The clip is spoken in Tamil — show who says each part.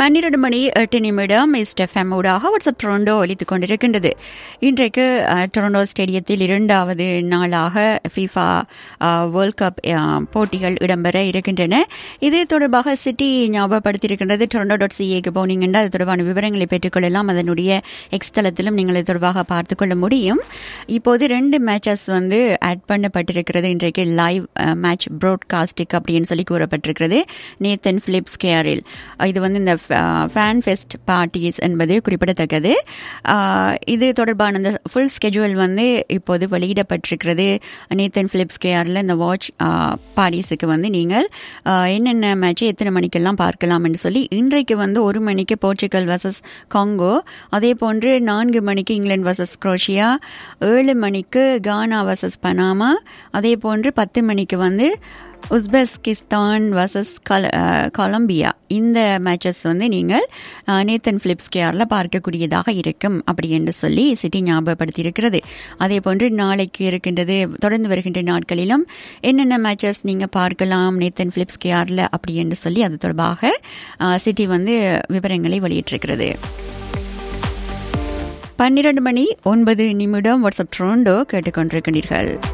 Speaker 1: பன்னிரண்டு மணி எட்டு நிமிடம் எஃப்எம் ஊடாக வாட்ஸ்அப் டொரண்டோ ஒலித்துக் கொண்டிருக்கின்றது இன்றைக்கு அஹ், டொரண்டோ ஸ்டேடியத்தில் இரண்டாவது நாளாக FIFA uh, world cup uh, போட்டிகள் இடம்பெற இருக்கின்றன இது தொடர்பாக சிட்டி ஞாபகப்படுத்தியிருக்கின்றது டொரண்டோ டாட் சிஏக்கு போனீங்கன்னா அது தொடர்பான விவரங்களை பெற்றுக்கொள்ளலாம் அதனுடைய எக்ஸ் தளத்திலும் நீங்கள் இது தொடர்பாக பார்த்துக் கொள்ள முடியும் இப்போது ரெண்டு மேட்சஸ் வந்து ஆட் பண்ணப்பட்டிருக்கிறது இன்றைக்கு லைவ் மேட்ச் ப்ராட்காஸ்டிக் அப்படின்னு சொல்லி கூறப்பட்டிருக்கிறது நேத்தன் பிலிப்ஸ் கேரில் இது வந்து இந்த ஃபேன் ஃபெஸ்ட் பார்ட்டிஸ் என்பது குறிப்பிடத்தக்கது அஹ், இது தொடர்பான அந்த ஃபுல் ஸ்கெட்யூல் வந்து இப்போது வெளியிடப்பட்டிருக்கிறது நேத்தன் பிலிப்ஸ் கேஆரில் இந்த வாட்ச் பார்ட்டிஸுக்கு வந்து நீங்கள் அஹ், என்னென்ன மேட்ச் எத்தனை மணிக்கெல்லாம் பார்க்கலாம் என்று சொல்லி இன்றைக்கு வந்து ஒரு மணிக்கு போர்ச்சுகல் வர்சஸ் காங்கோ அதே போன்று நான்கு மணிக்கு இங்கிலாந்து வர்சஸ் குரோஷியா ஏழு மணிக்கு கானா வர்சஸ் பனாமா அதே போன்று பத்து மணிக்கு வந்து உஸ்பெஸ்கிஸ்தான் வர்சஸ் கொலம்பியா இந்த மேட்சஸ் வந்து நீங்கள் அஹ், நேத்தன் பிலிப்ஸ் கேஆரில் பார்க்கக்கூடியதாக இருக்கும் அப்படி என்று சொல்லி சிட்டி ஞாபகப்படுத்தி இருக்கிறது அதே போன்று நாளைக்கு இருக்கின்றது தொடர்ந்து வருகின்ற நாட்களிலும் என்னென்ன மேட்சஸ் நீங்கள் பார்க்கலாம் நேத்தன் பிலிப்ஸ் கேஆரில் அப்படி என்று சொல்லி அது தொடர்பாக அஹ், சிட்டி வந்து விவரங்களை வெளியிட்டிருக்கிறது பன்னிரண்டு மணி ஒன்பது நிமிடம் வாட்ஸ்அப் ட்ரோண்டோ கேட்டுக்கொண்டிருக்கிறீர்கள்